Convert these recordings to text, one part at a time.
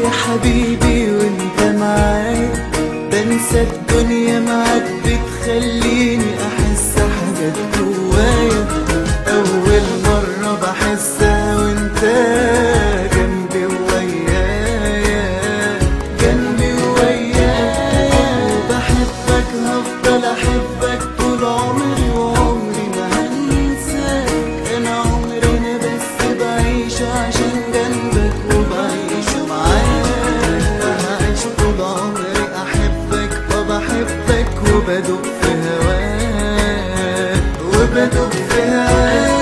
يا حبيبي وانت معايا بنسى الدنيا معاك بتخليني احس حاجات جوايا اول مرة بحسها وانت جنبي ويايا جنبي ويايا وبحبك هفضل احبك طول عمري وعمري ما هنساك انا عمري انا بس بعيش عشان جنبك وبعيش معاك هعيش طول عمري احبك وبحبك وبدوق في هواك وبدوق في هواك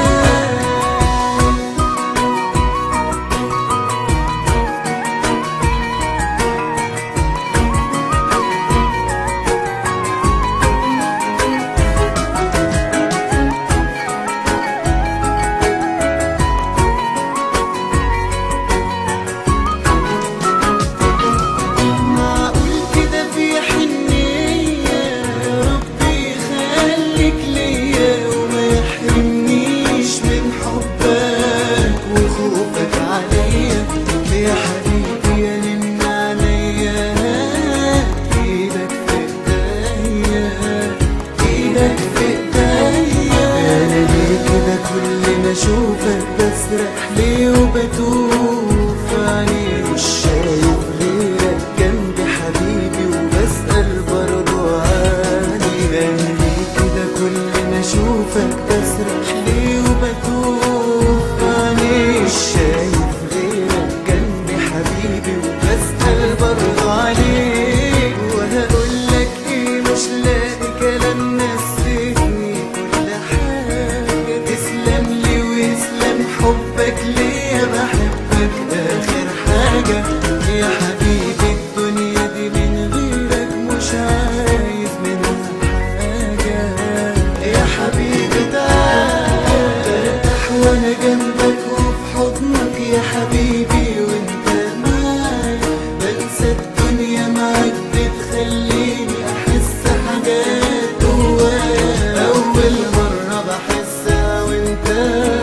معقول كده في حنية يا ربي يخليك ليا وما يحرمنيش من حبك وخوفك عليا يا حبيبي يا نن عليا ايدك في ايديا ايدك في ايديا انا ليه كده كل ما اشوفك بسرح ليه وبتوه في عيني مش شايف غيرك جنبي حبيبي وبسأل برضو عني انا ليه كده كل ما اشوفك بسرح ليه وبتوه في عيني مش شايف غيرك جنبي حبيبي وبسأل برضو عليك وهقولك ايه مش لاقي كلام نسيتني كل حاجة تسلم لي ويسلم حبك ليا بحبك آخر حاجة يا حبيبي الدنيا دي من غيرك مش عايز منها حاجة يا حبيبي تعال برتاح وانا جنبك وفي حضنك يا حبيبي وانت معايا بنسى الدنيا معاك بتخليني احس حاجات جوايا اول مرة بحسها وانت